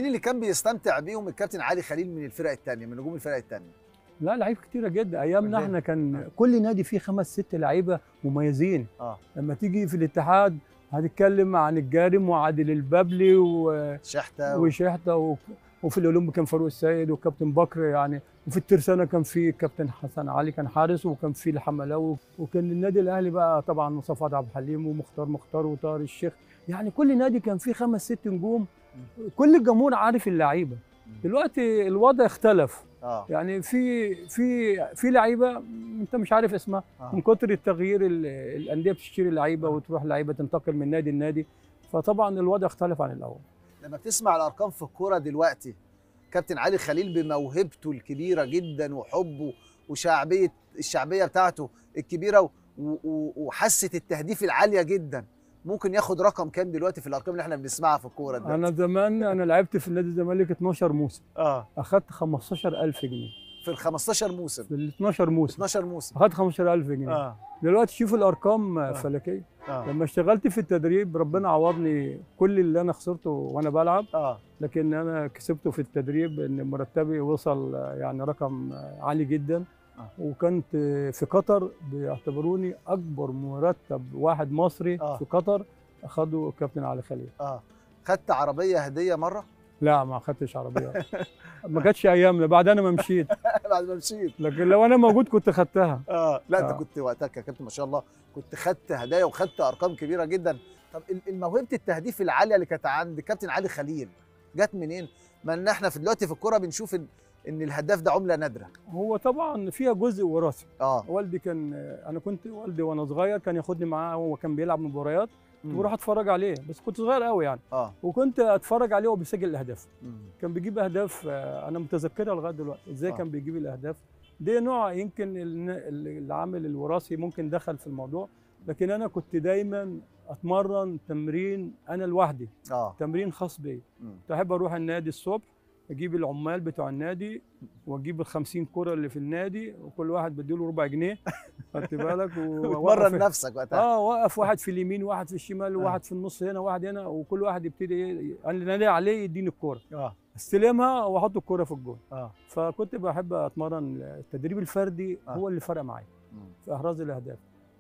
مين اللي كان بيستمتع بيهم الكابتن علي خليل من الفرق الثانيه من نجوم الفرق الثانيه لا لعيب كتيره جدا ايامنا قول لنا. احنا كان آه. كل نادي فيه خمس ست لعيبه مميزين اه لما تيجي في الاتحاد هتتكلم عن الجارم وعادل البابلي و... شحته و... وشحته و... وفي الاولمبي كان فاروق السيد وكابتن بكر يعني وفي الترسانه كان في كابتن حسن علي كان حارس وكان في الحملاوي وكان النادي الاهلي بقى طبعا مصطفى عبد الحليم ومختار مختار وطاهر الشيخ يعني كل نادي كان فيه خمس ست نجوم كل الجمهور عارف اللعيبه دلوقتي الوضع اختلف اه يعني في في في لعيبه انت مش عارف اسمها آه. من كتر التغيير ال- الانديه بتشتري لعيبه آه. وتروح لعيبه تنتقل من نادي لنادي فطبعا الوضع اختلف عن الاول لما بتسمع الارقام في الكوره دلوقتي كابتن علي خليل بموهبته الكبيره جدا وحبه وشعبيه الشعبيه بتاعته الكبيره و- و- وحاسه التهديف العاليه جدا ممكن ياخد رقم كام دلوقتي في الارقام اللي احنا بنسمعها في الكوره دلوقتي انا زمان انا لعبت في النادي الزمالك 12 موسم اه اخدت 15000 جنيه في ال 15 موسم في ال 12 موسم 12 موسم اخدت 15000 جنيه اه دلوقتي شوف الارقام آه. فلكيه اه لما اشتغلت في التدريب ربنا عوضني كل اللي انا خسرته وانا بلعب اه لكن انا كسبته في التدريب ان مرتبي وصل آه، يعني رقم آه، عالي جدا آه. وكنت آه، في قطر بيعتبروني اكبر مرتب واحد مصري آه. في قطر اخده كابتن علي خليل اه خدت عربيه هديه مره لا ما اخدتش عربيه ما كانتش ايامنا بعد انا ما مشيت بعد ما مشيت لكن لو انا موجود كنت خدتها اه لا انت آه. كنت وقتها يا كابتن ما شاء الله كنت خدت هدايا وخدت ارقام كبيره جدا طب ال- الموهبه التهديف العاليه اللي كانت عند كابتن علي خليل جت منين؟ ما ان احنا في دلوقتي في الكوره بنشوف ان ان الهداف ده عمله نادره هو طبعا فيها جزء وراثي اه والدي كان انا كنت والدي وانا صغير كان ياخدني معاه هو كان بيلعب مباريات مم. وبروح اتفرج عليه بس كنت صغير قوي يعني اه وكنت اتفرج عليه وهو بيسجل الاهداف مم. كان بيجيب اهداف آه، انا متذكرها لغايه دلوقتي ازاي آه. كان بيجيب الاهداف ده نوع يمكن الن- ال- العامل الوراثي ممكن دخل في الموضوع لكن انا كنت دايما اتمرن تمرين انا لوحدي اه تمرين خاص بيا مم. كنت احب اروح النادي الصبح اجيب العمال بتوع النادي واجيب ال 50 كره اللي في النادي وكل واحد بديله ربع جنيه خدت بالك وتمرن ووقف نفسك وقتها اه وقف واحد في اليمين وواحد في الشمال آه. وواحد في النص هنا وواحد هنا وكل واحد يبتدي ايه انا اللي نادي عليه يديني الكوره اه استلمها واحط الكوره في الجول اه فكنت بحب اتمرن التدريب الفردي آه. هو اللي فرق معايا مم. في احراز الاهداف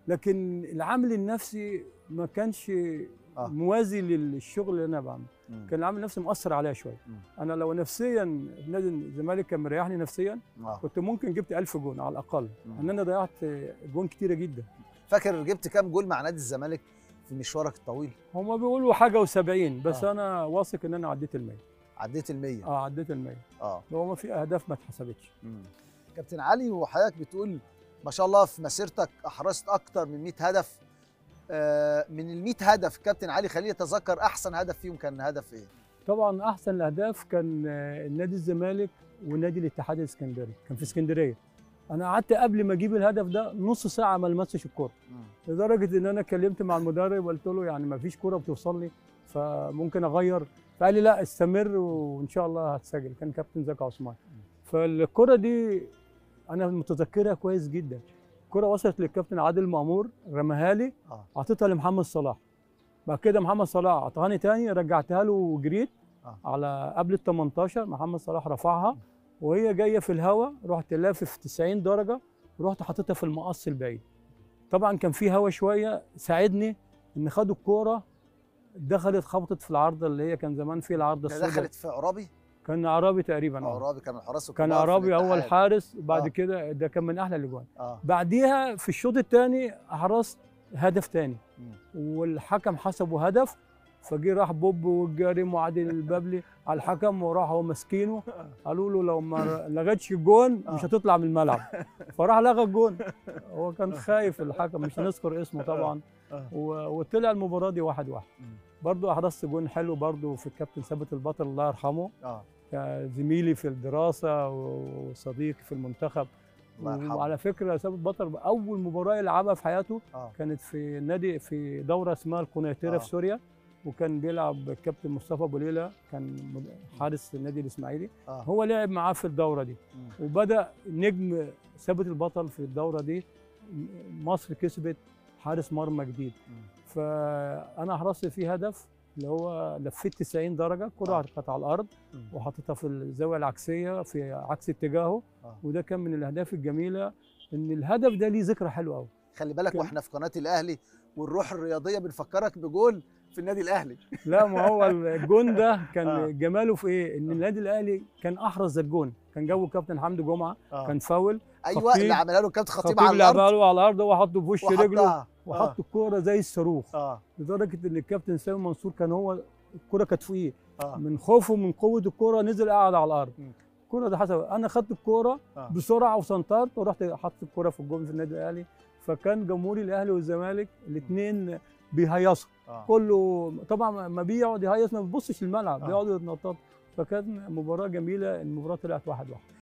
لكن العامل النفسي ما كانش آه. موازي للشغل اللي انا بعمله مم. كان العامل النفسي مؤثر عليا شويه مم. انا لو نفسيا نادي الزمالك كان مريحني نفسيا آه. كنت ممكن جبت 1000 جون على الاقل مم. ان انا ضيعت جون كتيره جدا فاكر جبت كام جول مع نادي الزمالك في مشوارك الطويل هما بيقولوا حاجه و70 بس آه. انا واثق ان انا عديت ال 100 عديت ال 100 اه عديت ال 100 اه هو ما في اهداف ما اتحسبتش مم. كابتن علي وحضرتك بتقول ما شاء الله في مسيرتك احرزت اكتر من 100 هدف آه من ال 100 هدف كابتن علي خليل يتذكر احسن هدف فيهم كان هدف ايه؟ طبعا احسن الاهداف كان آه، نادي الزمالك ونادي الاتحاد الاسكندري كان في اسكندريه انا قعدت قبل ما اجيب الهدف ده نص ساعه ما لمسش الكوره مم. لدرجه ان انا اتكلمت مع المدرب وقلت له يعني ما فيش كوره بتوصل لي فممكن اغير فقال لي لا استمر وان شاء الله هتسجل كان كابتن زكي عثمان فالكره دي انا متذكرها كويس جدا الكره وصلت للكابتن عادل مامور رماها لي اه اعطيتها لمحمد صلاح بعد كده محمد صلاح اعطاني تاني رجعتها له وجريت آه. على قبل ال 18 محمد صلاح رفعها وهي جايه في الهواء رحت لافف 90 درجه ورحت حاططها في المقص البعيد طبعا كان في هوا شويه ساعدني ان خدوا الكوره دخلت خبطت في العارضه اللي هي كان زمان في العارضه ده السوداء دخلت في عرابي كان عرابي تقريبا اه عرابي كان الحراس كان الكبار في عرابي اول الاتحاد. حارس وبعد آه. كده ده كان من احلى الاجوان اه بعديها في الشوط الثاني احرزت هدف ثاني مم. والحكم حسبه هدف فجي راح بوب والجارم وعادل البابلي على الحكم وراح هو ماسكينه قالوا له لو ما لغتش الجون مش آه. هتطلع من الملعب فراح لغى الجون هو كان خايف الحكم مش هنذكر اسمه طبعا آه. و- وطلع المباراه دي واحد واحد مم. برضو احرزت جون حلو برضو في الكابتن ثابت البطل الله يرحمه اه زميلي في الدراسه وصديقي في المنتخب الله يرحمه. وعلى فكره ثابت بطل اول مباراه يلعبها في حياته اه كانت في نادي في دوره اسمها القنيطره آه. في سوريا وكان بيلعب الكابتن مصطفى ابو ليلى كان مد- حارس النادي الاسماعيلي اه هو لعب معاه في الدوره دي مم. وبدا نجم ثابت البطل في الدوره دي مصر كسبت حارس مرمى جديد مم. فانا احرزت فيه هدف اللي هو لفيت 90 درجه الكره آه. كانت على الارض مم. وحاططها في الزاويه العكسيه في عكس اتجاهه آه. وده كان من الاهداف الجميله ان الهدف ده ليه ذكرى حلوه قوي خلي بالك كان- واحنا في قناه الاهلي والروح الرياضيه بنفكرك بجول في النادي الاهلي لا ما هو الجون ده كان آه. جماله في ايه؟ ان آه. النادي الاهلي كان احرز الجون كان جو الكابتن حمدي جمعه آه. كان فاول ايوه خطيب- اللي عملها له كابتن خطيب خطيب على لعبها الارض له على الارض وهو حطه في وش رجله وحطها وحط الكوره زي الصاروخ اه لدرجه ان الكابتن سامي منصور كان هو الكوره كانت فوقيه اه من خوفه من قوه الكوره نزل قاعد على الارض مم. الكوره ده حسب انا خدت الكوره آه. بسرعه وسنطرت ورحت حطيت الكوره في الجون في النادي الاهلي فكان جمهوري الاهلي والزمالك الاثنين بيهيصوا اه كله طبعا ما بيقعد يهيص ما بيبصش الملعب آه. بيقعدوا يتنططوا فكان مباراه جميله المباراه طلعت واحد واحد